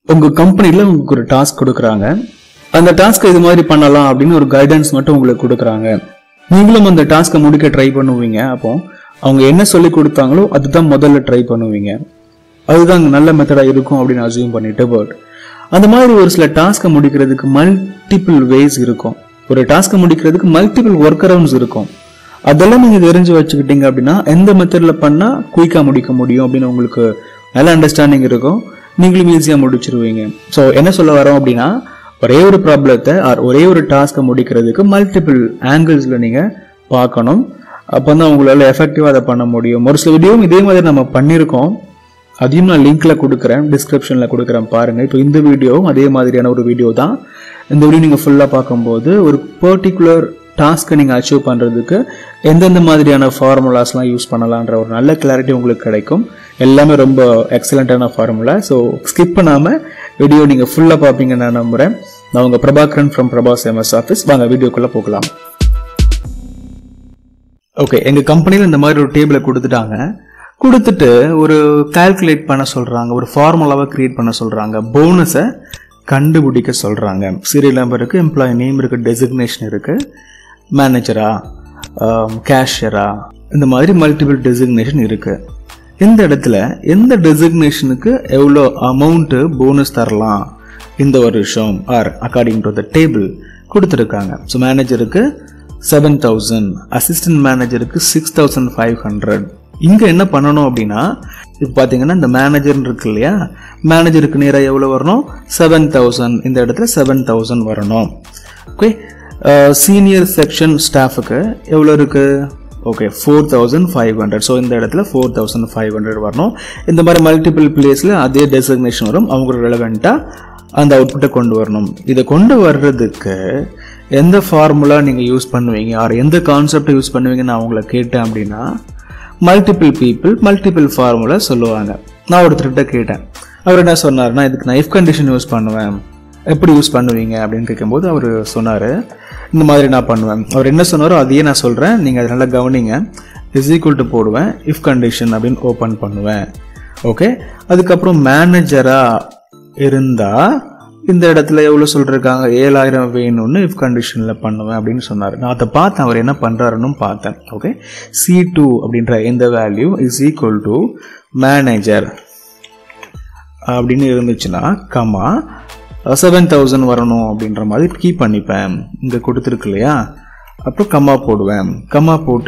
உங்க கம்பெனில உங்களுக்கு ஒரு டாஸ்க் கொடுக்குறாங்க அந்த டாஸ்க்கை இது மாதிரி பண்ணலாம் அப்படின்னு ஒரு கைடன்ஸ் மட்டும் உங்களுக்கு கொடுக்குறாங்க நீங்களும் அந்த டாஸ்க்கை முடிக்க ட்ரை பண்ணுவீங்க அப்போ அவங்க என்ன சொல்லி கொடுத்தாங்களோ அதுதான் முதல்ல ட்ரை பண்ணுவீங்க அதுதான் அங்க நல்ல மெத்தடா இருக்கும் அப்படின்னு அசியூம் பண்ணிட்டு பட் அந்த மாதிரி ஒரு சில டாஸ்க்கை முடிக்கிறதுக்கு மல்டிபிள் வேஸ் இருக்கும் ஒரு டாஸ்க்கை முடிக்கிறதுக்கு மல்டிபிள் ஒர்க் அரவுண்ட்ஸ் இருக்கும் அதெல்லாம் நீங்க தெரிஞ்சு வச்சுக்கிட்டீங்க அப்படின்னா எந்த மெத்தட்ல பண்ணா குயிக்கா முடிக்க முடியும் அப்படின்னு உங்களுக்கு நல்ல அண்டர்ஸ்டாண்டிங் இருக்கும் நீங்களும் ஈஸியா முடிச்சிருவீங்க ஸோ என்ன சொல்ல வரோம் அப்படின்னா ஒரே ஒரு ப்ராப்ளத்தை ஆர் ஒரே ஒரு டாஸ்க்கை முடிக்கிறதுக்கு மல்டிபிள் ஆங்கிள்ஸ்ல நீங்க பார்க்கணும் அப்போ தான் உங்களால எஃபெக்டிவா அதை பண்ண முடியும் ஒரு சில வீடியோவும் இதே மாதிரி நம்ம பண்ணியிருக்கோம் அதையும் நான் லிங்க்ல கொடுக்குறேன் டிஸ்கிரிப்ஷன்ல கொடுக்குறேன் பாருங்க இப்போ இந்த வீடியோவும் அதே மாதிரியான ஒரு வீடியோ தான் இந்த வீடியோ நீங்க ஃபுல்லா பார்க்கும்போது ஒரு பர்டிகுலர் டாஸ்க்கை நீங்க அச்சீவ் பண்றதுக்கு எந்தெந்த மாதிரியான ஃபார்முலாஸ்லாம் யூஸ் பண்ணலான்ற ஒரு நல்ல கிளாரிட்டி உங்களுக்கு கிடைக்கும் எல்லாமே ரொம்ப எக்ஸலண்ட்டான ஃபார்முலா ஸோ ஸ்கிப் பண்ணாம வீடியோ நீங்க ஃபுல்லா பார்ப்பீங்கன்னு நான் நம்புறேன் நான் உங்க Prabhakaran from Prabhas MS office வாங்க வீடியோக்குள்ள போகலாம் ஓகே எங்க கம்பெனியில் இந்த மாதிரி ஒரு டேபிளை கொடுத்துட்டாங்க கொடுத்துட்டு ஒரு கால்குலேட் பண்ண சொல்றாங்க ஒரு ஃபார்முலாவை கிரியேட் பண்ண சொல்றாங்க போனஸை கண்டுபிடிக்க சொல்றாங்க சீரியல் நம்பர் இருக்கு எம்ப்ளாயி நேம் இருக்கு டெசிக்னேஷன் இருக்கு மேனேஜரா கேஷியரா இந்த மாதிரி மல்டிபிள் டெசிக்னேஷன் இருக்கு இந்த இடத்துல எந்த டெசிக்னேஷனுக்கு எவ்வளோ அமௌண்ட்டு போனஸ் தரலாம் இந்த வருஷம் are according to the table கொடுத்துருக்காங்க ஸோ மேனேஜருக்கு செவன் தௌசண்ட் அசிஸ்டன்ட் மேனேஜருக்கு சிக்ஸ் தௌசண்ட் ஃபைவ் ஹண்ட்ரட் இங்கே என்ன பண்ணணும் அப்படின்னா இப்போ பார்த்தீங்கன்னா இந்த மேனேஜர் இருக்கு இல்லையா மேனேஜருக்கு நேராக எவ்வளோ வரணும் செவன் தௌசண்ட் இந்த இடத்துல செவன் தௌசண்ட் வரணும் ஓகே சீனியர் செக்ஷன் ஸ்டாஃபுக்கு எவ்வளோ இருக்கு okay four thousand five hundred so இந்த இடத்துல ஃபோர் தௌசண்ட் ஃபைவ் ஹண்ட்ரட் வரணும் இந்த மாதிரி மல்டிபிள் பிளேஸில் அதே டெசிக்னேஷன் வரும் அவங்களுக்கு ரெலவெண்ட்டாக அந்த அவுட்புட்டை கொண்டு வரணும் இதை கொண்டு வர்றதுக்கு எந்த ஃபார்முலா நீங்கள் யூஸ் பண்ணுவீங்க ஆர் எந்த கான்செப்டை யூஸ் பண்ணுவீங்கன்னு நான் உங்களை கேட்டேன் அப்படின்னா மல்டிபிள் பீப்புள் மல்டிபிள் ஃபார்முலா சொல்லுவாங்க நான் ஒருத்தர்கிட்ட கேட்டேன் அவர் என்ன சொன்னார்னா இதுக்கு நான் இஃப் கண்டிஷன் யூஸ் பண்ணுவேன் எப்படி யூஸ் பண்ணுவீங்க அப்படின்னு கேட்கும்போது அவர் சொன்னார் இந்த மாதிரி நான் பண்ணுவேன் அவர் என்ன சொன்னாரோ அதையே நான் சொல்கிறேன் நீங்கள் அதை நல்லா கவனிங்க இஸ் ஈக்குவல் டு போடுவேன் இஃப் கண்டிஷன் அப்படின்னு ஓப்பன் பண்ணுவேன் ஓகே அதுக்கப்புறம் மேனேஜராக இருந்தால் இந்த இடத்துல எவ்வளோ சொல்லிருக்காங்க ஏழாயிரம் வேணும்னு இஃப் கண்டிஷனில் பண்ணுவேன் அப்படின்னு சொன்னார் நான் அதை பார்த்தேன் அவர் என்ன பண்ணுறாருன்னு பார்த்தேன் ஓகே சி டூ அப்படின்ற இந்த value is equal to manager அப்படின்னு இருந்துச்சுன்னா கமா செவன் தௌசண்ட் வரணும் அப்படின்ற மாதிரி கீப் பண்ணிப்பேன் இங்கே கொடுத்துருக்கு இல்லையா அப்புறம் கம்மா போடுவேன் கம்மா போட்டு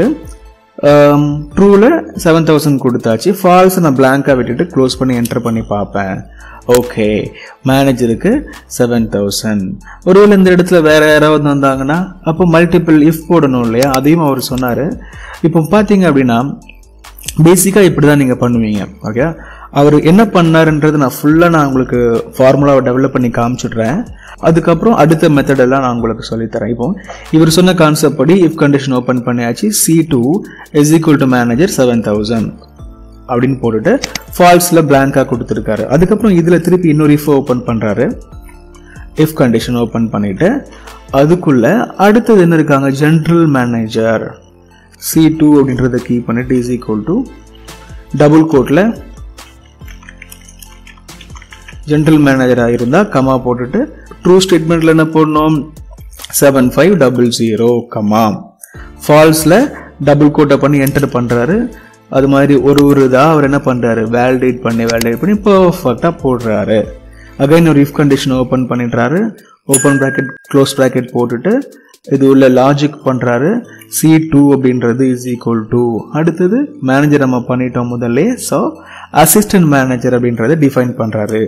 ட்ரூவில் செவன் தௌசண்ட் கொடுத்தாச்சு ஃபால்ஸ் நான் பிளாங்காக விட்டுட்டு க்ளோஸ் பண்ணி என்டர் பண்ணி பார்ப்பேன் ஓகே மேனேஜருக்கு செவன் தௌசண்ட் ஒருவேளை இந்த இடத்துல வேற யாராவது வந்தாங்கன்னா அப்போ மல்டிபிள் இஃப் போடணும் இல்லையா அதையும் அவர் சொன்னார் இப்போ பார்த்தீங்க அப்படின்னா பேசிக்காக இப்படி தான் நீங்கள் பண்ணுவீங்க ஓகே அவர் என்ன பண்ணாருன்றது நான் ஃபுல்லாக நான் உங்களுக்கு ஃபார்முலாவை டெவலப் பண்ணி காமிச்சிடுறேன் அதுக்கப்புறம் அடுத்த மெத்தடெல்லாம் நான் உங்களுக்கு சொல்லித்தரேன் இப்போ இவர் சொன்ன கான்செப்ட் படி இஃப் கண்டிஷன் ஓப்பன் பண்ணியாச்சு C two is equal to manager seven thousand அப்படின்னு போட்டுட்டு ஃபால்ஸில் பிளாங்காக கொடுத்துருக்காரு அதுக்கப்புறம் இதில் திருப்பி இன்னொரு இஃப் ஓப்பன் பண்ணுறாரு இஃப் கண்டிஷன் ஓப்பன் பண்ணிட்டு அதுக்குள்ள அடுத்தது என்ன இருக்காங்க ஜென்ரல் மேனேஜர் சி டூ அப்படின்றத கீ பண்ணிட்டு இஸ் ஈக்குவல் டு டபுள் கோட்டில் ஜென்ரல் மேனேஜராக இருந்தால் கமா போட்டுட்டு ட்ரூ ஸ்டேட்மெண்ட்டில் என்ன போடணும் seven five double zero comma ஃபால்ஸில் டபுள் கோட்டை பண்ணி என்டர் பண்ணுறாரு அது மாதிரி ஒரு ஒரு இதாக அவர் என்ன பண்ணுறாரு வேலிடேட் பண்ணி வேலிடேட் பண்ணி பர்ஃபெக்டாக போடுறாரு அகைன் ஒரு இஃப் கண்டிஷன் ஓப்பன் பண்ணிடுறாரு ஓப்பன் ப்ராக்கெட் க்ளோஸ் ப்ராக்கெட் போட்டுட்டு இது உள்ள லாஜிக் பண்ணுறாரு சி டூ அப்படின்றது இஸ் ஈக்குவல் டு அடுத்தது மேனேஜர் நம்ம பண்ணிட்டோம் முதல்ல ஸோ அசிஸ்டன்ட் மேனேஜர் அப்படின்றத டிஃபைன் பண்ணுறாரு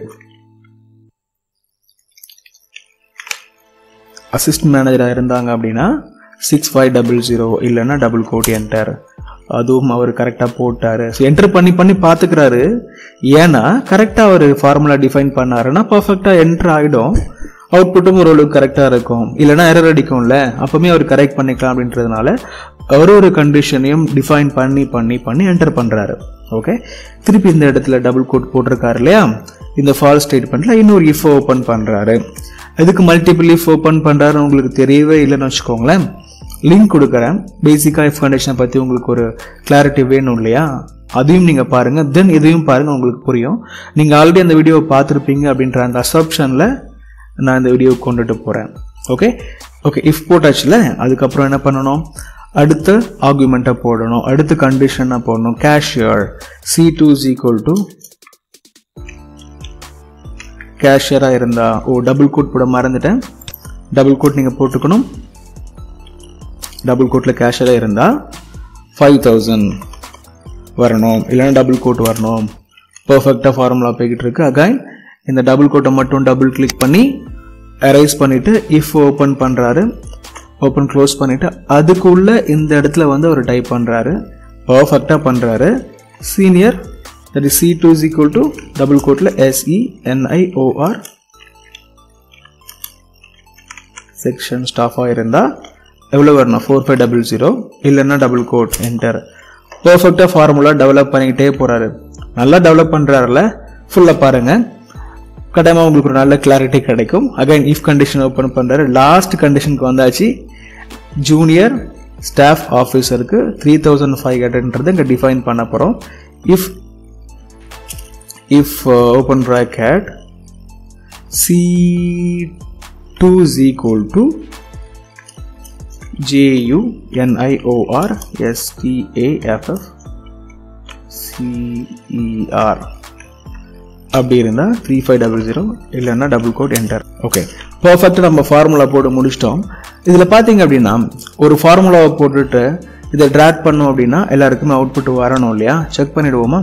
அசிஸ்டன்ட் மேனேஜராக இருந்தாங்க அப்படின்னா சிக்ஸ் ஃபைவ் டபுள் ஜீரோ இல்லைன்னா டபுள் கோட் என்டர் அதுவும் அவர் கரெக்டாக போட்டாரு ஸோ என்டர் பண்ணி பண்ணி பார்த்துக்கிறாரு ஏன்னா கரெக்டாக அவர் ஃபார்முலா டிஃபைன் பண்ணாருன்னா பர்ஃபெக்டாக என்டர் ஆகிடும் அவுட்புட்டும் ஓரளவுக்கு கரெக்டாக இருக்கும் இல்லைன்னா எரர் அடிக்கும்ல அப்பவுமே அவர் கரெக்ட் பண்ணிக்கலாம் அப்படின்றதுனால ஒரு ஒரு கண்டிஷனையும் டிஃபைன் பண்ணி பண்ணி பண்ணி என்டர் பண்ணுறாரு ஓகே திருப்பி இந்த இடத்துல டபுள் கோட் போட்டிருக்காரு இல்லையா இந்த ஃபால் ஸ்டேட்மெண்ட்ல இன்னொரு இஃப் ஓப்பன் பண்ணுறாரு எதுக்கு மல்டிபிள் இஃப் ஓப்பன் பண்ணுறாரு உங்களுக்கு தெரியவே இல்லைன்னு வச்சுக்கோங்களேன் லிங்க் கொடுக்குறேன் பேசிக்காக இஃப் கண்டிஷனை பற்றி உங்களுக்கு ஒரு கிளாரிட்டி வேணும் இல்லையா அதையும் நீங்கள் பாருங்கள் தென் இதையும் பாருங்கள் உங்களுக்கு புரியும் நீங்கள் ஆல்ரெடி அந்த வீடியோவை பார்த்துருப்பீங்க அப்படின்ற அந்த அசப்ஷனில் நான் இந்த வீடியோவை கொண்டுட்டு போகிறேன் ஓகே ஓகே இஃப் போட்டாச்சுல அதுக்கப்புறம் என்ன பண்ணணும் அடுத்த ஆர்குமெண்ட்டை போடணும் அடுத்த கண்டிஷனை போடணும் cashier C two is equal to கேஷியராக இருந்தா ஓ டபுள் கோட் போட மறந்துட்டேன் டபுள் கோட் நீங்கள் போட்டுக்கணும் டபுள் கோட்டில் கேஷியராக இருந்தால் ஃபைவ் தௌசண்ட் வரணும் இல்லைன்னா டபுள் கோட் வரணும் பர்ஃபெக்டாக ஃபார்முலா போய்கிட்டு இருக்கு அகைன் இந்த டபுள் கோட்டை மட்டும் டபுள் கிளிக் பண்ணி அரைஸ் பண்ணிவிட்டு இஃப் ஓப்பன் பண்ணுறாரு ஓப்பன் க்ளோஸ் பண்ணிவிட்டு அதுக்குள்ளே இந்த இடத்துல வந்து அவர் டைப் பண்ணுறாரு பர்ஃபெக்டாக பண்ணுறாரு senior that is C two is equal to double கோட்டில் எஸ்இஎன்ஐஓஆர் செக்ஷன் ஸ்டாஃபாக இருந்தால் எவ்வளோ வரணும் ஃபோர் ஃபைவ் டபுள் ஜீரோ இல்லைன்னா டபுள் கோட் என்டர் பர்ஃபெக்டாக ஃபார்முலா டெவலப் பண்ணிக்கிட்டே போகிறாரு நல்லா டெவலப் பண்ணுறாருல ஃபுல்லாக பாருங்கள் கட்டாயமாக உங்களுக்கு ஒரு நல்ல கிளாரிட்டி கிடைக்கும் அகைன் இஃப் கண்டிஷன் ஓப்பன் பண்ணுறாரு லாஸ்ட் கண்டிஷனுக்கு வந்தாச்சு ஜூனியர் ஸ்டாஃப் ஆஃபீஸருக்கு த்ரீ தௌசண்ட் ஃபைவ் ஹண்ட்ரட்ன்றது இங்கே டிஃபைன் பண்ண போகிறோம் if if open bracket C two is equal to J U N I O R S T A F F C E R அப்படி இருந்தால் த்ரீ ஃபைவ் டபுள் ஜீரோ இல்லைன்னா டபுள் கோட் என்டர் ஓகே பர்ஃபெக்டாக நம்ம ஃபார்முலா போட்டு முடிச்சிட்டோம் இதில் பார்த்தீங்க அப்படின்னா ஒரு ஃபார்முலாவை போட்டுட்டு இதை ட்ராக் பண்ணோம் அப்படின்னா எல்லாருக்குமே அவுட்புட் வரணும் இல்லையா செக் பண்ணிடுவோமா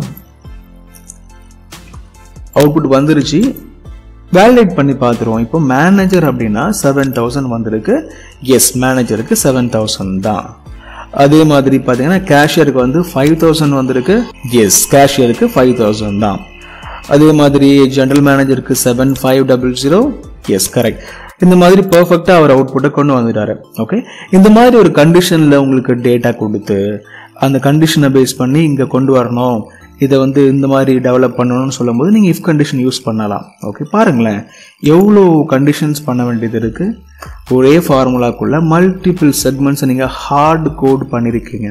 அவுட்புட் வந்துருச்சு வேலிடேட் பண்ணி பார்த்துருவோம் இப்போ மேனேஜர் அப்படின்னா செவன் தௌசண்ட் வந்திருக்கு எஸ் மேனேஜருக்கு செவன் தௌசண்ட் தான் அதே மாதிரி பார்த்தீங்கன்னா கேஷியருக்கு வந்து ஃபைவ் தௌசண்ட் வந்திருக்கு எஸ் கேஷியருக்கு ஃபைவ் தௌசண்ட் தான் அதே மாதிரி ஜென்ரல் மேனேஜருக்கு seven five double zero yes correct இந்த மாதிரி பர்ஃபெக்டாக அவர் அவுட்புட்டை கொண்டு வந்துட்டாரு ஓகே இந்த மாதிரி ஒரு கண்டிஷனில் உங்களுக்கு டேட்டா கொடுத்து அந்த கண்டிஷனை பேஸ் பண்ணி இங்கே கொண்டு வரணும் இதை வந்து இந்த மாதிரி டெவலப் பண்ணணும்னு சொல்லும்போது நீங்கள் இஃப் கண்டிஷன் யூஸ் பண்ணலாம் ஓகே பாருங்களேன் எவ்வளோ கண்டிஷன்ஸ் பண்ண வேண்டியது இருக்குது ஒரே ஃபார்முலாக்குள்ள மல்டிபிள் செக்மெண்ட்ஸை நீங்கள் ஹார்ட் கோட் பண்ணியிருக்கீங்க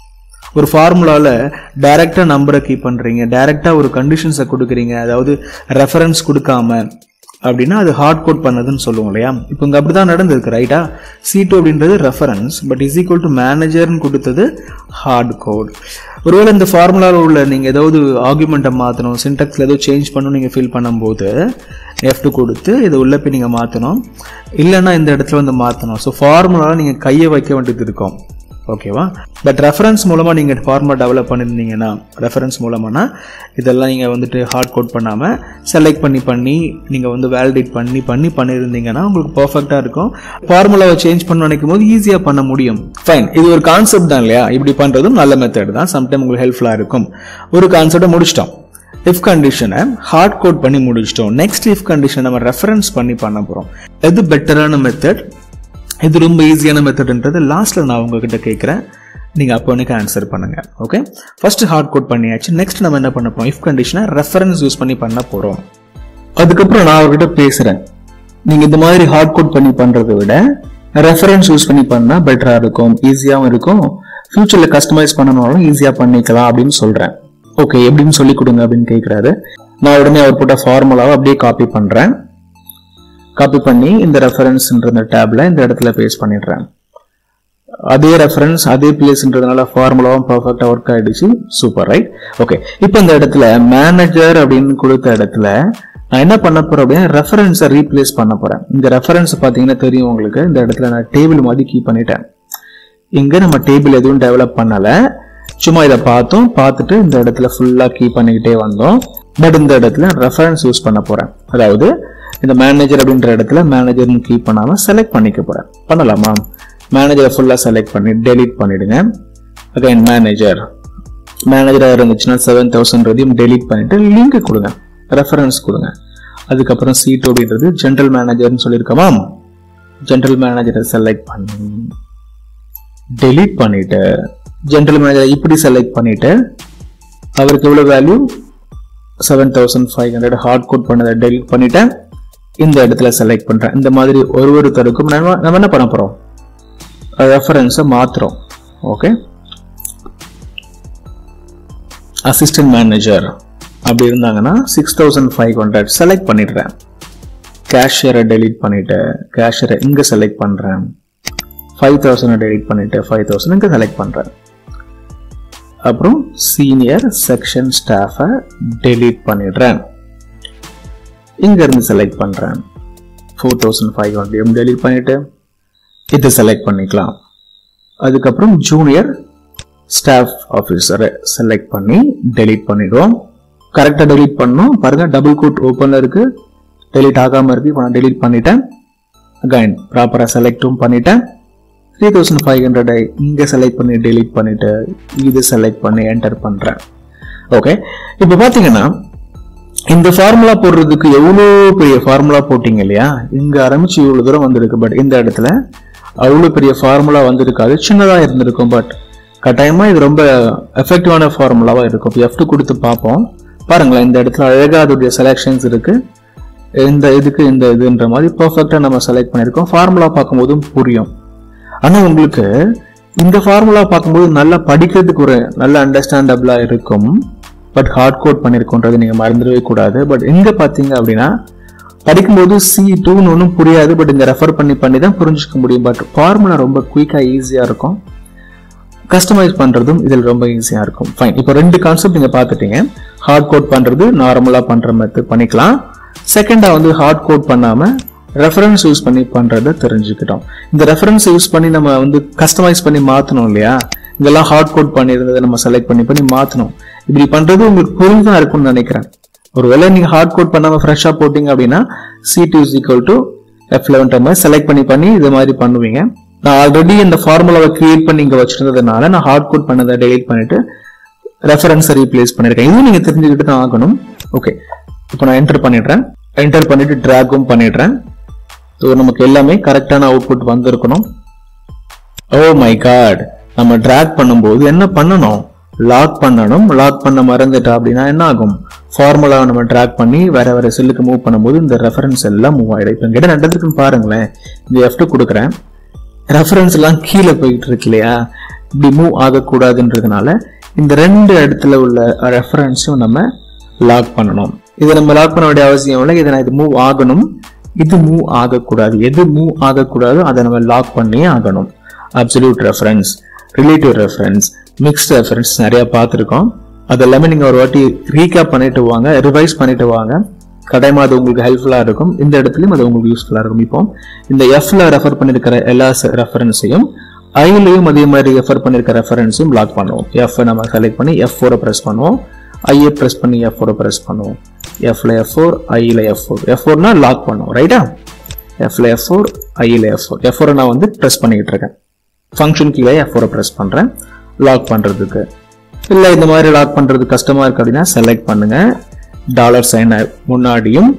ஒரு ஃபார்முலாவில் டைரெக்டாக நம்பரை கீப் பண்ணுறீங்க டைரெக்டாக ஒரு கண்டிஷன்ஸை கொடுக்குறீங்க அதாவது ரெஃபரன்ஸ் கொடுக்காம அப்படின்னா அது ஹார்ட் கோட் பண்ணதுன்னு சொல்லுவோம் இல்லையா இப்போ இங்கே அப்படி தான் நடந்திருக்கு ரைட்டா சி டூ அப்படின்றது reference but is equal to மேனேஜர்னு கொடுத்தது ஹார்ட் கோட் ஒருவேளை இந்த ஃபார்முலாவில் உள்ள நீங்கள் ஏதாவது ஆர்குமெண்ட்டை மாற்றணும் சின்டெக்ஸில் ஏதோ சேஞ்ச் பண்ணணும் நீங்கள் ஃபீல் பண்ணும்போது எஃப் கொடுத்து இதை உள்ள போய் நீங்கள் மாற்றணும் இல்லைன்னா இந்த இடத்துல வந்து மாற்றணும் ஸோ ஃபார்முலாவில் நீங்கள் கையை வைக்க வேண்டியது இருக்கும் ஓகேவா பட் ரெஃபரன்ஸ் மூலமாக நீங்கள் ஃபார்முலா டெவலப் பண்ணியிருந்தீங்கன்னா ரெஃபரன்ஸ் மூலமானா இதெல்லாம் நீங்கள் வந்துட்டு ஹார்ட் கோட் பண்ணாமல் செலக்ட் பண்ணி பண்ணி நீங்கள் வந்து வேலிடேட் பண்ணி பண்ணி பண்ணியிருந்தீங்கன்னா உங்களுக்கு பர்ஃபெக்டாக இருக்கும் ஃபார்முலாவை சேஞ்ச் பண்ண நினைக்கும் போது ஈஸியாக பண்ண முடியும் ஃபைன் இது ஒரு கான்செப்ட் தான் இல்லையா இப்படி பண்ணுறதும் நல்ல மெத்தட் தான் சம்டைம் உங்களுக்கு ஹெல்ப்ஃபுல்லாக இருக்கும் ஒரு கான்செப்டை முடிச்சிட்டோம் இஃப் கண்டிஷனை ஹார்ட் கோட் பண்ணி முடிச்சிட்டோம் நெக்ஸ்ட் இஃப் கண்டிஷன் நம்ம ரெஃபரன்ஸ் பண்ணி பண்ண போகிறோம் எது பெட்டரான மெத்தட் இது ரொம்ப ஈஸியான மெத்தட்ன்றது லாஸ்ட்டில் நான் உங்ககிட்ட கேட்குறேன் நீங்கள் அப்போ எனக்கு ஆன்சர் பண்ணுங்கள் ஓகே ஃபர்ஸ்ட் ஹார்ட் கோட் பண்ணியாச்சு நெக்ஸ்ட் நம்ம என்ன பண்ண போகிறோம் இஃப் கண்டிஷனை ரெஃபரன்ஸ் யூஸ் பண்ணி பண்ண போகிறோம் அதுக்கப்புறம் நான் அவர்கிட்ட பேசுகிறேன் நீங்கள் இந்த மாதிரி ஹார்ட் கோட் பண்ணி பண்ணுறதை விட ரெஃபரன்ஸ் யூஸ் பண்ணி பண்ணால் பெட்டராக இருக்கும் ஈஸியாகவும் இருக்கும் ஃபியூச்சரில் கஸ்டமைஸ் பண்ணணும்னாலும் ஈஸியாக பண்ணிக்கலாம் அப்படின்னு சொல்கிறேன் ஓகே எப்படின்னு சொல்லி கொடுங்க அப்படின்னு கேட்குறாரு நான் உடனே அவர் போட்ட ஃபார்முலாவை அப்படியே காப்பி பண்ணுறேன் காப்பி பண்ணி இந்த ரெஃபரன்ஸ்ன்ற இந்த டேப்ல இந்த இடத்துல பேஸ்ட் பண்ணிடுறேன் அதே ரெஃபரன்ஸ் அதே பிளேஸ்ன்றதுனால ஃபார்முலாவும் பர்ஃபெக்டா ஒர்க் ஆயிடுச்சு சூப்பர் ரைட் ஓகே இப்போ இந்த இடத்துல மேனேஜர் அப்படின்னு கொடுத்த இடத்துல நான் என்ன பண்ண போறேன் அப்படின்னா ரெஃபரன்ஸை ரீப்ளேஸ் பண்ண போறேன் இந்த ரெஃபரன்ஸ் பார்த்தீங்கன்னா தெரியும் உங்களுக்கு இந்த இடத்துல நான் டேபிள் மாதிரி கீ பண்ணிட்டேன் இங்க நம்ம டேபிள் எதுவும் டெவலப் பண்ணல சும்மா இதை பார்த்தோம் பார்த்துட்டு இந்த இடத்துல ஃபுல்லா கீ பண்ணிக்கிட்டே வந்தோம் பட் இந்த இடத்துல ரெஃபரன்ஸ் யூஸ் பண்ண போறேன் அதாவது இந்த மேனேஜர் அப்படின்ற இடத்துல மேனேஜர்னு கீ பண்ணாம செலக்ட் பண்ணிக்க போறேன் பண்ணலாமா மேனேஜரை ஃபுல்லா செலக்ட் பண்ணி டெலீட் பண்ணிடுங்க அகைன் மேனேஜர் மேனேஜராக இருந்துச்சுன்னா செவன் தௌசண்ட்றதையும் டெலீட் பண்ணிட்டு லிங்க் கொடுங்க ரெஃபரன்ஸ் கொடுங்க அதுக்கப்புறம் சீட் அப்படின்றது ஜென்ரல் மேனேஜர்னு சொல்லியிருக்கோமா ஜென்ரல் மேனேஜரை செலக்ட் பண்ணி டெலீட் பண்ணிட்டு ஜென்ரல் மேனேஜரை இப்படி செலக்ட் பண்ணிட்டு அவருக்கு எவ்வளோ value seven thousand five hundred hard code பண்ணதை டெலிட் பண்ணிட்டேன் இந்த இடத்துல செலக்ட் பண்றேன் இந்த மாதிரி ஒரு ஒருத்தருக்கும் நம்ம நம்ம என்ன பண்ண போறோம் ரெஃபரன்ஸை மாத்துறோம் ஓகே அசிஸ்டன்ட் மேனேஜர் அப்படி இருந்தாங்கன்னா six thousand five hundred select பண்ணிடுறேன் கேஷியரை டெலீட் பண்ணிட்டு கேஷியரை இங்கே செலக்ட் பண்ணுறேன் ஃபைவ் தௌசண்டை டெலீட் பண்ணிட்டு ஃபைவ் தௌசண்ட் இங்கே செலக்ட் பண்ணுறேன் அப்புறம் சீனியர் செக்ஷன் ஸ்டாஃபை டெலீட் பண்ணிடுறேன் இங்கேருந்து செலக்ட் பண்ணுறேன் four thousand five hundred delete பண்ணிவிட்டு இதை செலக்ட் பண்ணிக்கலாம் அதுக்கப்புறம் ஜூனியர் ஸ்டாஃப் ஆஃபீஸரை செலக்ட் பண்ணி டெலீட் பண்ணிடுவோம் கரெக்டாக டெலீட் பண்ணோம் பாருங்க டபுள் கோட் ஓப்பனில் இருக்கு டெலீட் ஆகாமல் இருக்கு இப்போ நான் டெலீட் பண்ணிட்டேன் அகைன் ப்ராப்பராக செலக்டும் பண்ணிட்டேன் த்ரீ தௌசண்ட் ஃபைவ் ஹண்ட்ரடை இங்கே செலக்ட் பண்ணி டெலீட் பண்ணிட்டு இது செலக்ட் பண்ணி என்டர் பண்ணுறேன் ஓகே இப்போ பார்த்தீங்கன்னா இந்த ஃபார்முலா போடுறதுக்கு எவ்வளோ பெரிய ஃபார்முலா போட்டிங்க இல்லையா இங்கே ஆரம்பிச்சு இவ்வளோ தூரம் வந்திருக்கு பட் இந்த இடத்துல அவ்வளோ பெரிய ஃபார்முலா வந்திருக்காது சின்னதாக இருந்திருக்கும் பட் கட்டாயமாக இது ரொம்ப எஃபெக்டிவான ஃபார்முலாவாக இருக்கும் இப்போ எஃப்ட் கொடுத்து பார்ப்போம் பாருங்களேன் இந்த இடத்துல அழகாக அதோடைய செலெக்ஷன்ஸ் இருக்கு இந்த இதுக்கு இந்த இதுன்ற மாதிரி பர்ஃபெக்டாக நம்ம செலக்ட் பண்ணியிருக்கோம் ஃபார்முலா பார்க்கும்போதும் புரியும் ஆனால் உங்களுக்கு இந்த ஃபார்முலா பார்க்கும்போது நல்லா படிக்கிறதுக்கு ஒரு நல்ல அண்டர்ஸ்டாண்டபிளாக இருக்கும் பட் ஹார்ட் கோட் பண்ணியிருக்கோன்றது நீங்கள் மறந்துடவே கூடாது பட் இங்கே பார்த்தீங்க அப்படின்னா படிக்கும்போது சி டூன்னு ஒன்றும் புரியாது பட் இங்கே ரெஃபர் பண்ணி பண்ணி தான் புரிஞ்சுக்க முடியும் பட் ஃபார்முலா ரொம்ப குயிக்காக ஈஸியாக இருக்கும் கஸ்டமைஸ் பண்ணுறதும் இதில் ரொம்ப ஈஸியாக இருக்கும் ஃபைன் இப்போ ரெண்டு கான்செப்ட் நீங்கள் பார்த்துட்டீங்க ஹார்ட் கோட் பண்ணுறது நார்மலாக பண்ணுற மெத்தட் பண்ணிக்கலாம் செகண்டாக வந்து ஹார்ட் கோட் பண்ணாமல் ரெஃபரன்ஸ் யூஸ் பண்ணி பண்ணுறதை தெரிஞ்சுக்கிட்டோம் இந்த ரெஃபரன்ஸ் யூஸ் பண்ணி நம்ம வந்து கஸ்டமைஸ் பண்ணி மாற்றணும் இல்லையா இதெல்லாம் ஹார்ட் கோட் பண்ணியிருந்ததை நம்ம செலக்ட் பண்ணி பண்ணி மாற்றணும் இப்படி பண்ணுறது உங்களுக்கு புரிஞ்சுதான் இருக்கும்னு நினைக்கிறேன் ஒருவேளை நீங்கள் ஹார்ட் கோட் பண்ணாமல் ஃப்ரெஷ்ஷாக போட்டிங்க அப்படின்னா C two is equal to F eleven time select பண்ணி பண்ணி இது மாதிரி பண்ணுவீங்க நான் ஆல்ரெடி இந்த ஃபார்முலாவை கிரியேட் பண்ணி இங்கே வச்சிருந்ததுனால நான் ஹார்ட் கோட் பண்ணதை டெலீட் பண்ணிட்டு ரெஃபரன்ஸை ரீப்ளேஸ் பண்ணியிருக்கேன் இதுவும் நீங்கள் தெரிஞ்சுக்கிட்டு தான் ஆகணும் ஓகே இப்போ நான் என்டர் பண்ணிடுறேன் என்டர் பண்ணிட்டு ட்ராகும் பண்ணிடுறேன் ஸோ நமக்கு எல்லாமே கரெக்டான அவுட்புட் வந்திருக்கணும் ஓ மை காட் நம்ம ட்ராக் பண்ணும்போது என்ன பண்ணணும் லாக் பண்ணணும் லாக் பண்ண மறந்துட்டா அப்படின்னா என்ன ஆகும் ஃபார்முலாவை நம்ம ட்ராக் பண்ணி வேற வேற செல்லுக்கு மூவ் பண்ணும்போது இந்த ரெஃபரன்ஸ் எல்லாம் மூவ் ஆயிடும் இப்போ எங்கிட்ட நடந்திருக்குன்னு பாருங்களேன் இந்த எஃப்ட் கொடுக்குறேன் ரெஃபரன்ஸ் எல்லாம் கீழே போயிட்டு இருக்கு இல்லையா இப்படி மூவ் ஆகக்கூடாதுன்றதுனால இந்த ரெண்டு இடத்துல உள்ள ரெஃபரன்ஸும் நம்ம லாக் பண்ணணும் இதை நம்ம லாக் பண்ண வேண்டிய அவசியம் இல்லை இதை நான் இது மூவ் ஆகணும் இது மூவ் ஆகக்கூடாது எது மூவ் ஆகக்கூடாதோ அதை நம்ம லாக் பண்ணியே ஆகணும் absolute reference relative reference mixed reference நிறைய பார்த்துருக்கோம் அது எல்லாமே நீங்கள் ஒரு வாட்டி ரீகேப் பண்ணிட்டு வாங்க ரிவைஸ் பண்ணிட்டு வாங்க கட்டாயமா அது உங்களுக்கு ஹெல்ப்ஃபுல்லாக இருக்கும் இந்த இடத்துலையும் அது உங்களுக்கு யூஸ்ஃபுல்லாக இருக்கும் இப்போ இந்த எஃப்ல ரெஃபர் பண்ணியிருக்கிற எல்லா ரெஃபரன்ஸையும் ஐலையும் அதே மாதிரி ரெஃபர் பண்ணியிருக்கிற ரெஃபரன்ஸையும் பிளாக் பண்ணுவோம் எஃப் நம்ம செலக்ட் பண்ணி எஃப் ஃபோரை ப்ரெஸ் பண்ணுவோம் ஐயை ப்ரெஸ் பண்ணி எஃப் ஃபோரை ப்ரெஸ் பண்ணுவோம் எஃப்ல எஃப் ஃபோர் ஐயில் எஃப் ஃபோர் எஃப் ஃபோர்னா லாக் பண்ணுவோம் ரைட்டா எஃப்ல எஃப் ஃபோர் ஐயில் எஃப் ஃபோர் எஃப் ஃபோரை நான் வந்து ப்ரெஸ் பண்ணிக்கிட்டு இருக்கேன் ஃபங்க்ஷன் கீழே எஃப் ஃபோரை ப்ரெஸ் பண்ணுறேன் லாக் பண்ணுறதுக்கு இல்லை இந்த மாதிரி லாக் பண்ணுறது கஷ்டமாக இருக்கு அப்படின்னா செலக்ட் பண்ணுங்க டாலர் சைன் முன்னாடியும்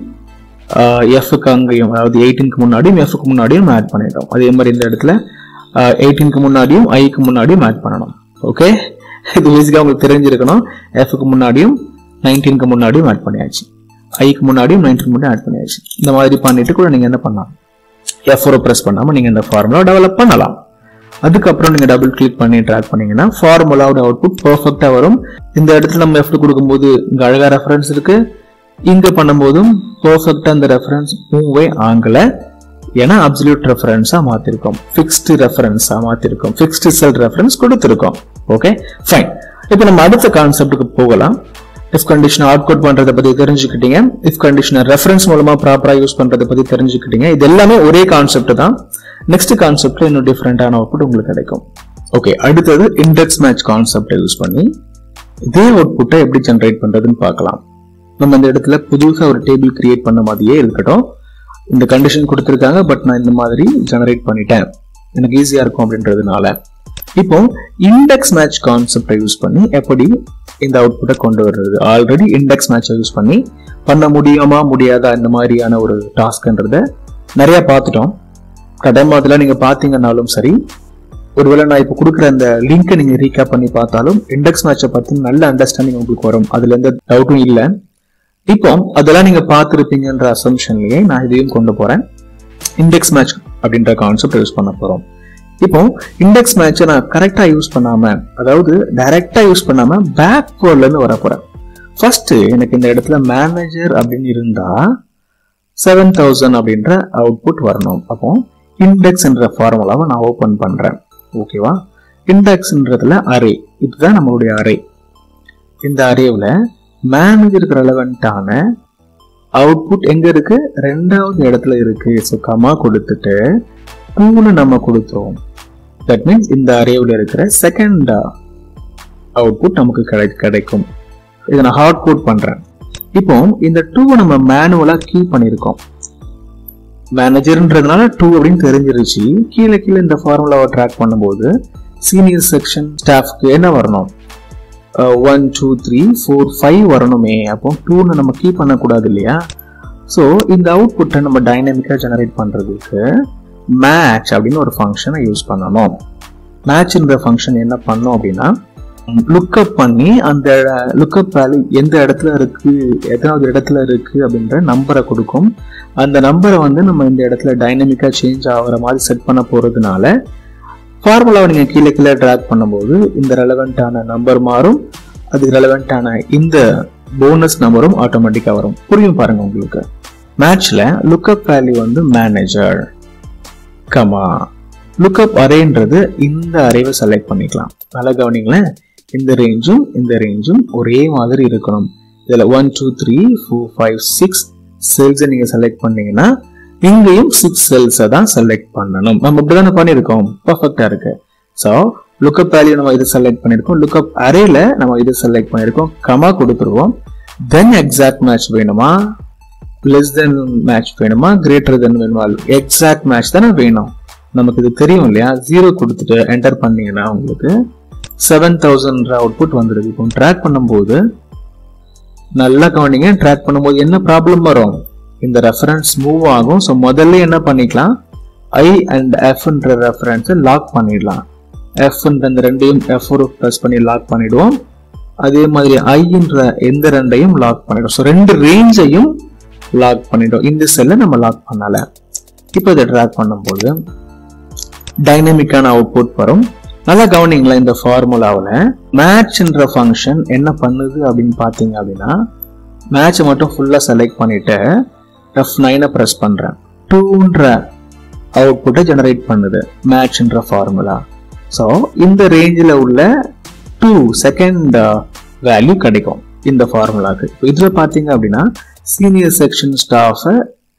எஃப்க்கு அங்கேயும் அதாவது எயிட்டீனுக்கு முன்னாடியும் எஃப்க்கு முன்னாடியும் ஆட் பண்ணிட்டோம் அதே மாதிரி இந்த இடத்துல எயிட்டீனுக்கு முன்னாடியும் ஐக்கு முன்னாடியும் ஆட் பண்ணணும் ஓகே இது பேசிக்காக உங்களுக்கு தெரிஞ்சிருக்கணும் எஃப்க்கு முன்னாடியும் நைன்டீனுக்கு முன்னாடியும் ஆட் பண்ணியாச்சு ஐக்கு முன்னாடியும் நைன்டீன் முன்னாடி ஆட் பண்ணியாச்சு இந்த மாதிரி பண்ணிட்டு கூட நீங்கள் என்ன பண்ணலாம் எஃப் ஒரு ப்ரெஸ் பண்ணாமல் நீங்கள் இந்த ஃபார்முலா டெவலப் பண்ணலாம் அதுக்கப்புறம் நீங்கள் டபுள் கிளிக் பண்ணி ட்ராக் பண்ணீங்கன்னா ஃபார்முலாவோட அவுட்புட் பர்ஃபெக்டாக வரும் இந்த இடத்துல நம்ம எஃப்ட் கொடுக்கும்போது இங்கே அழகாக ரெஃபரன்ஸ் இருக்கு இங்கே பண்ணும்போதும் பர்ஃபெக்டாக அந்த ரெஃபரன்ஸ் மூவே ஆகலை ஏன்னா அப்சல்யூட் ரெஃபரன்ஸாக மாற்றிருக்கோம் ஃபிக்ஸ்டு ரெஃபரன்ஸாக மாற்றிருக்கோம் ஃபிக்ஸ்டு செல் ரெஃபரன்ஸ் கொடுத்துருக்கோம் ஓகே ஃபைன் இப்போ நம்ம அடுத்த கான்செப்ட்டுக்கு போகலாம் இஃப் கண்டிஷன் அவுட் கோட் பண்றதை பத்தி தெரிஞ்சுக்கிட்டீங்க இஃப் கண்டிஷனை ரெஃபரன்ஸ் மூலமா ப்ராப்பரா யூஸ் பண்றதை பத்தி தெரிஞ்சுக்கிட்டீங்க இது எல்லாமே ஒரே கான்செப்ட் தான் நெக்ஸ்ட் கான்செப்ட்ல இன்னும் டிஃப்ரெண்டான அவுட்புட் உங்களுக்கு கிடைக்கும் ஓகே அடுத்தது இண்டெக்ஸ் மேட்ச் கான்செப்டை யூஸ் பண்ணி இதே அவுட்புட்டை எப்படி ஜென்ரேட் பண்றதுன்னு பார்க்கலாம் நம்ம இந்த இடத்துல புதுசாக ஒரு டேபிள் கிரியேட் பண்ண மாதிரியே இருக்கட்டும் இந்த கண்டிஷன் கொடுத்துருக்காங்க பட் நான் இந்த மாதிரி ஜெனரேட் பண்ணிட்டேன் எனக்கு ஈஸியா இருக்கும் அப்படின்றதுனால இப்போ இண்டெக்ஸ் மேட்ச் கான்செப்டை யூஸ் பண்ணி எப்படி இந்த அவுட்புட்டை கொண்டு வர்றது ஆல்ரெடி இண்டெக்ஸ் மேட்சை யூஸ் பண்ணி பண்ண முடியுமா முடியாதா இந்த மாதிரியான ஒரு டாஸ்க்ன்றத நிறைய பார்த்துட்டோம் கடன் மாதிரில நீங்க பார்த்தீங்கன்னாலும் சரி ஒருவேளை நான் இப்போ கொடுக்குற அந்த லிங்கை நீங்க ரீகேப் பண்ணி பார்த்தாலும் இண்டெக்ஸ் மேட்சை பத்தி நல்ல அண்டர்ஸ்டாண்டிங் உங்களுக்கு வரும் அதுல எந்த டவுட்டும் இல்லை இப்போ அதெல்லாம் நீங்க பார்த்துருப்பீங்கன்ற அசம்ஷன்லயே நான் இதையும் கொண்டு போறேன் இண்டெக்ஸ் மேட்ச் அப்படின்ற கான்செப்ட் யூஸ் பண்ண போறோம் இப்போ இண்டெக்ஸ் மேட்சை நான் கரெக்டா யூஸ் பண்ணாம அதாவது டைரக்டா யூஸ் பண்ணாம பேக்வேர்ட்ல இருந்து வர போறேன் ஃபர்ஸ்ட் எனக்கு இந்த இடத்துல மேனேஜர் அப்படின்னு இருந்தா செவன் தௌசண்ட் அப்படின்ற அவுட்புட் வரணும் அப்போ இண்டெக்ஸ் என்ற ஃபார்முலாவை நான் ஓபன் பண்றேன் ஓகேவா இண்டெக்ஸ்ன்றதுல அரே இதுதான் நம்மளுடைய அரே இந்த அரேவில் மேனேஜருக்கு ரெலவெண்ட்டான அவுட்புட் எங்க இருக்கு ரெண்டாவது இடத்துல இருக்கு ஸோ கமா கொடுத்துட்டு டூன்னு நம்ம கொடுத்துருவோம் தட் மீன்ஸ் இந்த அரேவில் இருக்கிற செகண்ட் அவுட்புட் நமக்கு கிடை கிடைக்கும் இதை நான் ஹார்ட் கோட் பண்றேன் இப்போ இந்த டூவை நம்ம மேனுவலா கீ பண்ணியிருக்கோம் மேனேஜர்ன்றதுனால டூ அப்படின்னு தெரிஞ்சிருச்சு கீழே கீழே இந்த ஃபார்முலாவை ட்ராக் பண்ணும்போது சீனியர் செக்ஷன் ஸ்டாஃப்க்கு என்ன வரணும் one two three four five வரணுமே அப்போ டூன்னு நம்ம கீப் பண்ணக்கூடாது இல்லையா ஸோ இந்த அவுட்புட்டை நம்ம டைனமிக்காக ஜெனரேட் பண்ணுறதுக்கு மேட்ச் அப்படின்னு ஒரு ஃபங்க்ஷனை யூஸ் பண்ணணும் மேட்ச்ன்ற ஃபங்க்ஷன் என்ன பண்ணோம் அப்படின்னா லுக்கப் பண்ணி அந்த லுக்கப் வேல்யூ எந்த இடத்துல இருக்கு எத்தனாவது இடத்துல இருக்கு அப்படின்ற நம்பரை கொடுக்கும் அந்த நம்பரை வந்து நம்ம இந்த இடத்துல டைனமிக்காக சேஞ்ச் ஆகிற மாதிரி செட் பண்ண போகிறதுனால ஃபார்முலாவை நீங்கள் கீழே கீழே ட்ராக் பண்ணும்போது இந்த ரெலவெண்ட்டான நம்பர் மாறும் அதுக்கு ரெலவெண்ட்டான இந்த போனஸ் நம்பரும் ஆட்டோமேட்டிக்காக வரும் புரியும் பாருங்க உங்களுக்கு மேட்ச்ல லுக்கப் வேல்யூ வந்து மேனேஜர் கமா லுக்கப் அரேன்றது இந்த அரேவை செலக்ட் பண்ணிக்கலாம் நல்லா கவனிங்களேன் இந்த ரேஞ்சும் இந்த ரேஞ்சும் ஒரே மாதிரி இருக்கணும் இதில் one two three four five six செல்ஸை நீங்கள் செலக்ட் பண்ணீங்கன்னா இங்கேயும் சிக்ஸ் செல்ஸை தான் செலக்ட் பண்ணணும் நம்ம இப்படி தானே பண்ணியிருக்கோம் பர்ஃபெக்டாக இருக்கு ஸோ லுக்கப் வேல்யூ நம்ம இது செலக்ட் பண்ணியிருக்கோம் லுக்கப் அரேல நம்ம இது செலக்ட் பண்ணியிருக்கோம் கமா கொடுத்துருவோம் தென் எக்ஸாக்ட் மேட்ச் வேணுமா லெஸ் தென் மேட்ச் வேணுமா கிரேட்டர் தென் வேணுமா எக்ஸாக்ட் மேட்ச் தானே வேணும் நமக்கு இது தெரியும் இல்லையா ஜீரோ கொடுத்துட்டு என்டர் பண்ணீங்கன்னா உங்களுக்கு செவன் தௌசண்ட் அவுட்புட் வந்துடுது இப்போ ட்ராக் பண்ணும்போது நல்லா கவனிங்க ட்ராக் பண்ணும்போது என்ன ப்ராப்ளம் வரும் இந்த ரெஃபரன்ஸ் மூவ் ஆகும் ஸோ முதல்ல என்ன பண்ணிக்கலாம் ஐ அண்ட் எஃப்ன்ற ரெஃபரன்ஸை லாக் பண்ணிடலாம் எஃப்ன்ற இந்த ரெண்டையும் எஃப் ஒரு ப்ரெஸ் பண்ணி லாக் பண்ணிடுவோம் அதே மாதிரி ஐன்ற எந்த ரெண்டையும் லாக் பண்ணிடுவோம் ஸோ ரெண்டு ரேஞ்சையும் லாக் பண்ணிடுவோம் இந்த செல்லை நம்ம லாக் பண்ணல இப்போ இதை ட்ராக் பண்ணும்போது டைனமிக்கான அவுட்புட் வரும் நல்லா கவனிங்களா இந்த ஃபார்முலாவில் மேட்ச்ன்ற ஃபங்க்ஷன் என்ன பண்ணுது அப்படின்னு பார்த்தீங்க அப்படின்னா மேட்சை மட்டும் ஃபுல்லாக செலக்ட் பண்ணிட்டு எஃப் நைனை ப்ரெஸ் பண்ணுறேன் டூன்ற அவுட்புட்டை ஜெனரேட் பண்ணுது மேட்ச்ன்ற ஃபார்முலா ஸோ இந்த ரேஞ்சில் உள்ள டூ செகண்ட் வேல்யூ கிடைக்கும் இந்த ஃபார்முலாக்கு இதில் பார்த்தீங்க அப்படின்னா சீனியர் செக்ஷன் ஸ்டாஃபை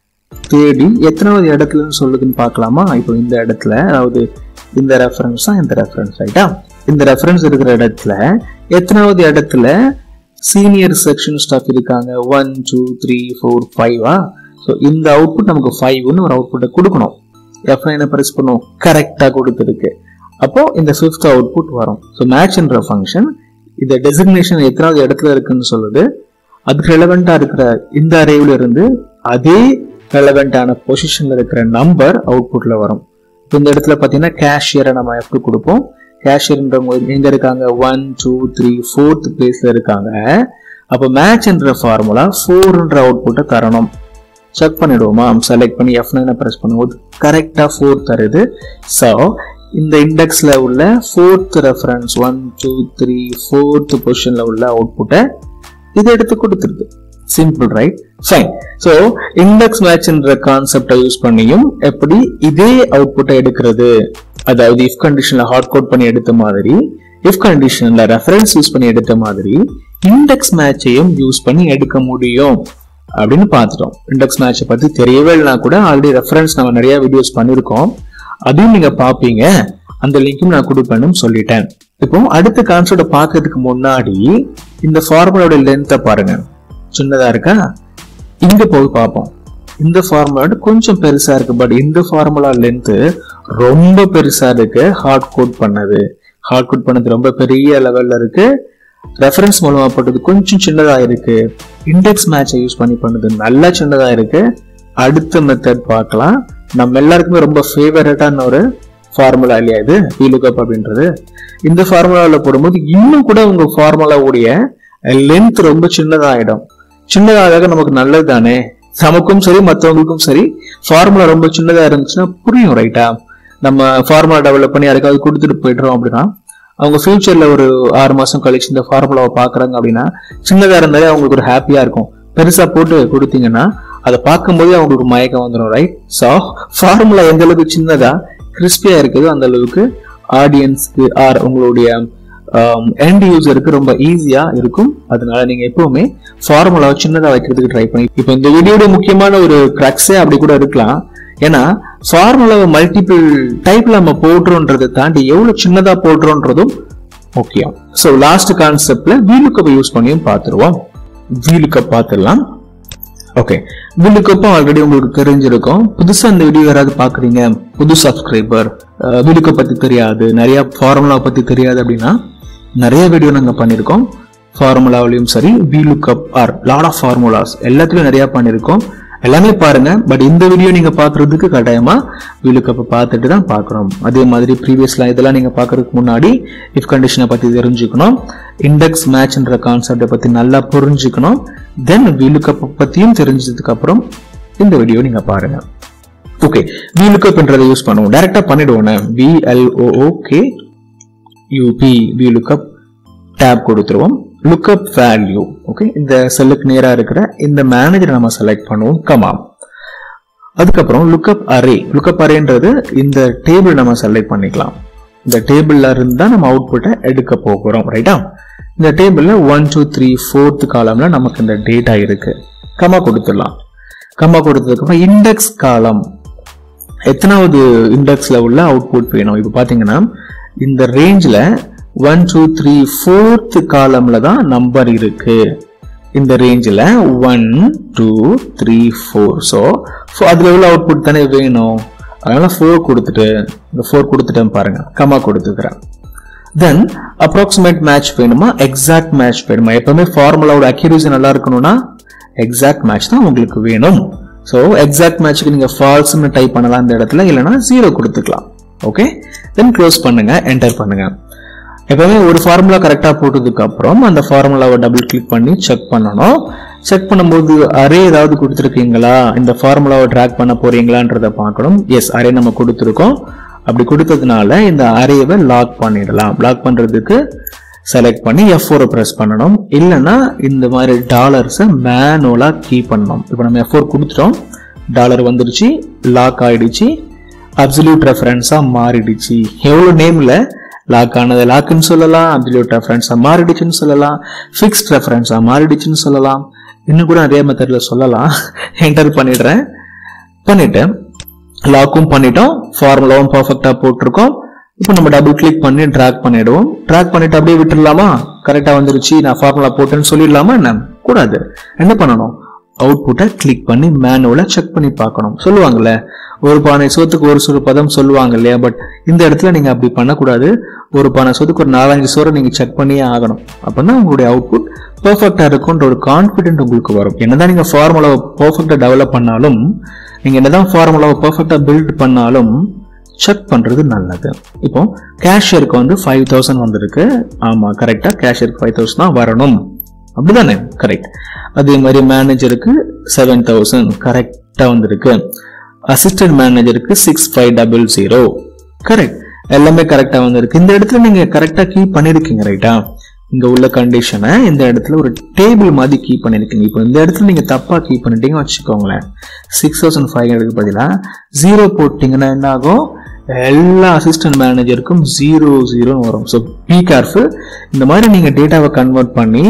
தேடி எத்தனாவது இடத்துலன்னு சொல்லுதுன்னு பார்க்கலாமா இப்போ இந்த இடத்துல அதாவது இந்த ரெஃபரன்ஸ் தான் இந்த ரெஃபரன்ஸ் ரைட்டா இந்த ரெஃபரன்ஸ் இருக்கிற இடத்துல எத்தனாவது இடத்துல சீனியர் செக்ஷன் ஸ்டாஃப் இருக்காங்க ஒன் டூ த்ரீ ஃபோர் ஃபைவா ஸோ இந்த அவுட்புட் நமக்கு ஃபைவ்னு ஒரு அவுட்புட்டை கொடுக்கணும் எஃப் என்ன ப்ரெஸ் பண்ணும் கரெக்டாக கொடுத்துருக்கு அப்போ இந்த ஃபிஃப்த் அவுட்புட் வரும் ஸோ மேட்ச்ன்ற ஃபங்க்ஷன் இந்த டெசிக்னேஷன் எத்தனாவது இடத்துல இருக்குன்னு சொல்லுது அதுக்கு ரெலவெண்டா இருக்கிற இந்த அரேவில் இருந்து அதே ரெலவெண்டான பொசிஷன்ல இருக்கிற நம்பர் அவுட்புட்ல வரும் இப்போ இந்த இடத்துல பார்த்தீங்கன்னா கேஷியரை நம்ம எப்படி கொடுப்போம் கேஷியர்ன்றவங்க எங்க இருக்காங்க ஒன் டூ த்ரீ ஃபோர்த் பிளேஸ்ல இருக்காங்க அப்போ மேட்ச்ன்ற ஃபார்முலா ஃபோர்ன்ற அவுட்புட்டை தரணும் செக் பண்ணிடுவோமா செலக்ட் பண்ணி எஃப் நைனை ப்ரெஸ் பண்ணும்போது கரெக்டாக ஃபோர் தருது ஸோ இந்த இண்டெக்ஸில் உள்ள fourth reference one two three fourth பொசிஷனில் உள்ள அவுட்புட்டை இது எடுத்து கொடுத்துருது simple right fine so index மேட்ச்ன்ற கான்செப்டை யூஸ் பண்ணியும் எப்படி இதே அவுட்புட்டை எடுக்கிறது அதாவது இஃப் கண்டிஷன்ல ஹார்ட் கோட் பண்ணி எடுத்த மாதிரி இஃப் கண்டிஷன்ல ரெஃபரன்ஸ் யூஸ் பண்ணி எடுத்த மாதிரி இண்டெக்ஸ் மேட்சையும் யூஸ் பண்ணி எடுக்க முடியும் அப்படின்னு பார்த்துட்டோம் இண்டெக்ஸ் மேட்சை பத்தி தெரியவே இல்லைனா கூட ஆல்ரெடி ரெஃபரன்ஸ் நம்ம நிறைய வீடியோஸ் பண்ணியிருக்கோம் அதையும் நீங்க பார்ப்பீங்க அந்த லிங்க்கும் நான் கொடுப்பேன்னு சொல்லிட்டேன் இப்போ அடுத்த கான்செப்டை பார்க்கறதுக்கு முன்னாடி இந்த ஃபார்முலாவோட லென்த்தை பாருங்க சின்னதா இருக்கா இங்க போய் பார்ப்போம் இந்த ஃபார்முலா கொஞ்சம் பெருசா இருக்கு பட் இந்த ஃபார்முலா லென்த் ரொம்ப பெருசா இருக்கு ஹார்ட் கோட் பண்ணது ஹார்ட் கோட் பண்ணது ரொம்ப பெரிய லெவல்ல இருக்கு ரெஃபரன்ஸ் மூலமா போட்டது கொஞ்சம் சின்னதா இருக்கு இண்டெக்ஸ் மேட்சை யூஸ் பண்ணி பண்ணது நல்லா சின்னதா இருக்கு அடுத்த மெத்தட் பார்க்கலாம் நம்ம எல்லாருக்குமே ரொம்ப ஃபேவரட்டான ஒரு ஃபார்முலா இல்லையா இது VLOOKUP அப்படின்றது இந்த ஃபார்முலாவில் போடும்போது இன்னும் கூட உங்க ஃபார்முலாவுடைய லென்த் ரொம்ப சின்னதாயிடும் சின்னதாக நமக்கு நல்லது தானே நமக்கும் சரி மற்றவங்களுக்கும் சரி ஃபார்முலா ரொம்ப சின்னதா இருந்துச்சுன்னா புரியும் ரைட்டா நம்ம ஃபார்முலா டெவலப் பண்ணி யாருக்காவது கொடுத்துட்டு போயிடுறோம் அப்படின்னா அவங்க ஃபியூச்சர்ல ஒரு ஆறு மாசம் கழிச்சு இந்த ஃபார்முலாவை பாக்குறாங்க அப்படின்னா சின்னதா இருந்தாலே அவங்களுக்கு ஒரு ஹாப்பியா இருக்கும் பெருசா போட்டு கொடுத்தீங்கன்னா அதை பார்க்கும்போதே அவங்களுக்கு மயக்கம் வந்துடும் ரைட் ஸோ ஃபார்முலா எந்த அளவுக்கு சின்னதா கிறிஸ்பியா இருக்குதோ அந்த அளவுக்கு ஆடியன்ஸ்க்கு ஆர் உங்களுடைய எண்ட் யூசருக்கு ரொம்ப ஈஸியா இருக்கும் அதனால நீங்க எப்பவுமே ஃபார்முலாவை சின்னதா வைக்கிறதுக்கு ட்ரை பண்ணி இப்போ இந்த வீடியோட முக்கியமான ஒரு கிராக்ஸே அப்படி கூட இருக்கலாம் ஏன்னா ஃபார்முலாவை மல்டிபிள் டைப்ல நம்ம போடுறோன்றதை தாண்டி எவ்வளவு சின்னதா போடுறோன்றதும் முக்கியம் ஸோ லாஸ்ட் கான்செப்ட்ல வீலுக்கப் யூஸ் பண்ணியும் பார்த்துருவோம் வீலுக்கப் பார்த்துடலாம் ஓகே வீலுக்கப்பும் ஆல்ரெடி உங்களுக்கு தெரிஞ்சிருக்கும் புதுசா இந்த வீடியோ யாராவது பாக்குறீங்க புது சப்ஸ்கிரைபர் வீலுக்கப் பத்தி தெரியாது நிறைய ஃபார்முலா பத்தி தெரியாது அப்படின்னா நிறைய வீடியோ நாங்க பண்ணியிருக்கோம் ஃபார்முலாவிலையும் சரி VLOOKUP are lot of formulas எல்லாத்துலயும் நிறைய பண்ணியிருக்கோம் எல்லாமே பாருங்க பட் இந்த வீடியோ நீங்க பாக்குறதுக்கு கட்டாயமா வீலுக்கப்ப பார்த்துட்டு தான் பார்க்கணும் அதே மாதிரி ப்ரீவியஸ்ல இதெல்லாம் நீங்க பாக்குறதுக்கு முன்னாடி இஃப் கண்டிஷனை பத்தி தெரிஞ்சுக்கணும் இண்டெக்ஸ் மேட்ச்ன்ற கான்செப்டை பத்தி நல்லா புரிஞ்சுக்கணும் தென் வீலுக்கப் பத்தியும் தெரிஞ்சதுக்கு அப்புறம் இந்த வீடியோ நீங்க பாருங்க ஓகே வீலுக்கப்ன்றதை யூஸ் பண்ணுவோம் டைரக்டா பண்ணிடுவோம் விஎல்ஓஓகே யூபி விலுக்கப் டேப் கொடுத்துருவோம் லுக்கப் வேல்யூ ஓகே இந்த செல்லுக்கு நேரா இருக்கிற இந்த மேனேஜரை நம்ம செலக்ட் பண்ணுவோம் கமாம் அதுக்கப்புறம் லுக்கப் அரே லுக்கப் அரேன்றது இந்த டேபிள் நம்ம செலக்ட் பண்ணிக்கலாம் இந்த டேபிள்ல இருந்து தான் நம்ம அவுட்புட்டை எடுக்க போகிறோம் ரைட்டா இந்த டேபிள்ல ஒன் டூ த்ரீ ஃபோர்த் காலம்ல நமக்கு இந்த டேட்டா இருக்கு கமா கொடுத்துடலாம் கமா கொடுத்ததுக்கு அப்புறம் இண்டெக்ஸ் காலம் எத்தனாவது இண்டெக்ஸ்ல உள்ள அவுட்புட் வேணும் இப்போ பாத்தீங்கன்னா இந்த ரேஞ்சில் ஒன் டூ த்ரீ ஃபோர்த் காலம்ல தான் நம்பர் இருக்கு இந்த ரேஞ்சில் one two three four so அதில் உள்ள அவுட்புட் தானே வேணும் அதனால ஃபோர் கொடுத்துட்டு இந்த ஃபோர் கொடுத்துட்டேன் பாருங்க கமா கொடுத்துக்கிறேன் தென் அப்ராக்சிமேட் மேட்ச் வேணுமா எக்ஸாக்ட் மேட்ச் வேணுமா எப்பவுமே ஃபார்முலாவோட அக்யூரேசி நல்லா இருக்கணும்னா எக்ஸாக்ட் மேட்ச் தான் உங்களுக்கு வேணும் ஸோ எக்ஸாக்ட் மேட்ச்க்கு நீங்க ஃபால்ஸ்னு டைப் பண்ணலாம் இந்த இடத்துல இல்லைன்னா ஜீரோ கொடுத்துக்கலாம் ஓகே தென் க்ளோஸ் பண்ணுங்க என்டர் பண்ணுங்க எப்பவுமே ஒரு ஃபார்முலா கரெக்டாக போட்டதுக்கு அப்புறம் அந்த ஃபார்முலாவை டபுள் கிளிக் பண்ணி செக் பண்ணணும் செக் பண்ணும்போது அரே ஏதாவது கொடுத்துருக்கீங்களா இந்த ஃபார்முலாவை ட்ராக் பண்ண போறீங்களான்றத பார்க்கணும் எஸ் அரே நம்ம கொடுத்துருக்கோம் அப்படி கொடுத்ததுனால இந்த அரேவை லாக் பண்ணிடலாம் லாக் பண்றதுக்கு செலக்ட் பண்ணி எஃப் ஃபோரை ப்ரெஸ் பண்ணணும் இல்லைன்னா இந்த மாதிரி டாலர்ஸை மேனுவலாக கீ பண்ணணும் இப்போ நம்ம எஃப் ஃபோர் கொடுத்துட்டோம் டாலர் வந்துருச்சு லாக் ஆயிடுச்சு அப்சல்யூட் ரெஃபரன்ஸாக மாறிடுச்சு எவ்வளோ நேமில் லாக் ஆனது லாக்குன்னு சொல்லலாம் அப்சல்யூட் ரெஃபரன்ஸாக மாறிடுச்சுன்னு சொல்லலாம் ஃபிக்ஸ்ட் ரெஃபரன்ஸாக மாறிடுச்சுன்னு சொல்லலாம் இன்னும் கூட நிறைய மெத்தடில் சொல்லலாம் என்டர் பண்ணிடுறேன் பண்ணிட்டு லாக்கும் பண்ணிட்டோம் ஃபார்முலாவும் பர்ஃபெக்டாக போட்டிருக்கோம் இப்போ நம்ம டபுள் கிளிக் பண்ணி ட்ராக் பண்ணிடுவோம் ட்ராக் பண்ணிட்டு அப்படியே விட்டுடலாமா கரெக்டாக வந்துருச்சு நான் ஃபார்முலா போட்டேன்னு சொல்லிடலாமா என்ன கூடாது என்ன பண்ணணும் அவுட்புட்டை கிளிக் பண்ணி மேனுவலா செக் பண்ணி பார்க்கணும் சொல்லுவாங்கல்ல ஒரு பானை சோத்துக்கு ஒரு சொல் பதம் சொல்லுவாங்க இல்லையா பட் இந்த இடத்துல நீங்க அப்படி பண்ணக்கூடாது ஒரு பானை சோத்துக்கு ஒரு நாலஞ்சு சோறை நீங்க செக் பண்ணியே ஆகணும் அப்பதான் உங்களுடைய அவுட்புட் பெர்ஃபெக்டா இருக்குன்ற ஒரு கான்பிடென்ட் உங்களுக்கு வரும் என்னதான் நீங்க ஃபார்முலாவை பெர்ஃபெக்டா டெவலப் பண்ணாலும் நீங்க என்னதான் ஃபார்முலாவை பெர்ஃபெக்டா பில்ட் பண்ணாலும் செக் பண்றது நல்லது இப்போ கேஷியருக்கு வந்து ஃபைவ் தௌசண்ட் வந்திருக்கு ஆமா கரெக்டா கேஷியருக்கு ஃபைவ் தௌசண்ட் தான் வரணும் அப்படிதானே கரெக்ட் அதே மாதிரி மேனேஜருக்கு செவன் தௌசண்ட் கரெக்டா வந்திருக்கு அசிஸ்டன்ட் மேனேஜருக்கு six five double zero correct எல்லாமே கரெக்டா வந்திருக்கு இந்த இடத்துல நீங்க கரெக்டா கீப் பண்ணிருக்கீங்க ரைட்டா இங்க உள்ள கண்டிஷனை இந்த இடத்துல ஒரு டேபிள் மாதிரி கீப் பண்ணிருக்கீங்க இப்போ இந்த இடத்துல நீங்க தப்பா கீப் பண்ணிட்டீங்கன்னு வச்சுக்கோங்களேன் சிக்ஸ் தௌசண்ட் ஃபைவ் ஹண்ட்ரடுக்கு பதிலாக ஜீரோ போட்டிங்கன்னா என்ன ஆகும் எல்லா அசிஸ்டன்ட் மேனேஜருக்கும் ஜீரோ ஜீரோன்னு வரும் ஸோ பி கேர்ஃபுல் இந்த மாதிரி நீங்க டேட்டாவை கன்வெர்ட் பண்ணி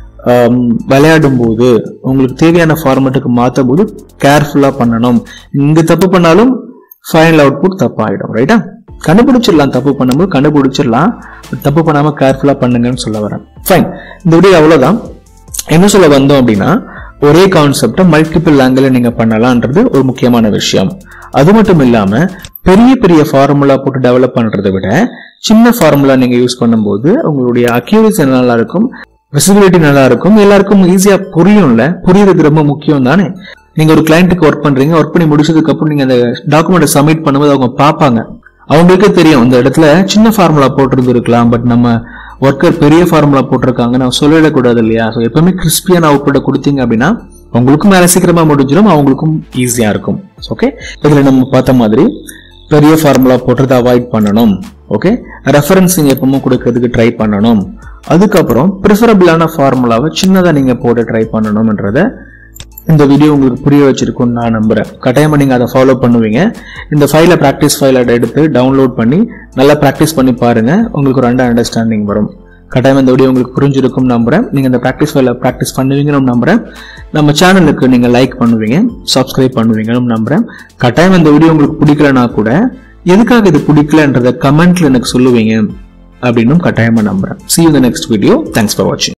விளையாடும் போது உங்களுக்கு தேவையான ஃபார்மேட்டுக்கு மாற்றும் போது கேர்ஃபுல்லா பண்ணணும் இங்க தப்பு பண்ணாலும் ஃபைனல் அவுட்புட் தப்பாயிடும் ரைட்டா கண்டுபிடிச்சிடலாம் தப்பு பண்ணும்போது கண்டுபிடிச்சிடலாம் தப்பு பண்ணாம கேர்ஃபுல்லா பண்ணுங்கன்னு சொல்ல வரேன் ஃபைன் இந்த வீடியோ அவ்வளவுதான் என்ன சொல்ல வந்தோம் அப்படின்னா ஒரே கான்செப்டை மல்டிபிள் ஆங்கிள் நீங்க பண்ணலாம்ன்றது ஒரு முக்கியமான விஷயம் அது மட்டும் இல்லாம பெரிய பெரிய ஃபார்முலா போட்டு டெவலப் பண்றதை விட சின்ன ஃபார்முலா நீங்க யூஸ் பண்ணும்போது உங்களுடைய அக்யூரேசி நல்லா இருக்கும் விசிபிலிட்டி நல்லா இருக்கும் எல்லாருக்கும் ஈஸியா புரியும்ல புரியுறது ரொம்ப முக்கியம் தானே நீங்க ஒரு கிளைண்ட்டுக்கு ஒர்க் பண்றீங்க ஒர்க் பண்ணி முடிச்சதுக்கு அப்புறம் நீங்க அந்த டாக்குமெண்ட் சப்மிட் பண்ணும்போது அவங்க பார்ப்பாங்க அவங்களுக்கே தெரியும் இந்த இடத்துல சின்ன ஃபார்முலா போட்டிருந்து இருக்கலாம் பட் நம்ம ஒர்க்கர் பெரிய ஃபார்முலா போட்டிருக்காங்க நான் சொல்லிடக்கூடாது இல்லையா ஸோ எப்பவுமே கிறிஸ்பியான அவுட்புட்டை கொடுத்தீங்க அப்படின்னா உங்களுக்கும் வேலை சீக்கிரமா முடிஞ்சிடும் அவங்களுக்கும் ஈஸியா இருக்கும் ஓகே இதுல நம்ம பார்த்த மாதிரி பெரிய ஃபார்முலா போட்டுறதை அவாய்ட் பண்ணணும் ஓகே ரெஃபரன்சிங் எப்பவும் கொடுக்கறதுக்கு ட்ரை பண்ணணும் அதுக்கப்புறம் ப்ரிஃபரபிளான ஃபார்முலாவை சின்னதாக நீங்கள் போட்டு ட்ரை பண்ணணும்ன்றத இந்த வீடியோ உங்களுக்கு புரிய வச்சிருக்கும்னு நான் நம்புறேன் கட்டாயமா நீங்க அதை ஃபாலோ பண்ணுவீங்க இந்த ஃபைலை ப்ராக்டிஸ் ஃபைலை எடுத்து டவுன்லோட் பண்ணி நல்லா ப்ராக்டிஸ் பண்ணி பாருங்க உங்களுக்கு ஒரு அண்டர் அண்டர்ஸ்டாண்டிங் வரும் கட்டாயம் இந்த வீடியோ உங்களுக்கு புரிஞ்சிருக்கும் நம்புறேன் நீங்க இந்த ப்ராக்டிஸ் ஃபைலை ப்ராக்டிஸ் பண்ணுவீங்கன்னு நம்புறேன் நம்ம சேனலுக்கு நீங்க லைக் பண்ணுவீங்க சப்ஸ்கிரைப் பண்ணுவீங்கன்னு நம்புறேன் கட்டாயம் இந்த வீடியோ உங்களுக்கு பிடிக்கலனா கூட எதுக்காக இது பிடிக்கலன்றத கமெண்ட்ல எனக்கு சொல்லுவீங்க அப்படின்னும் கட்டாயமா நம்புறேன் see you in the next video thanks for watching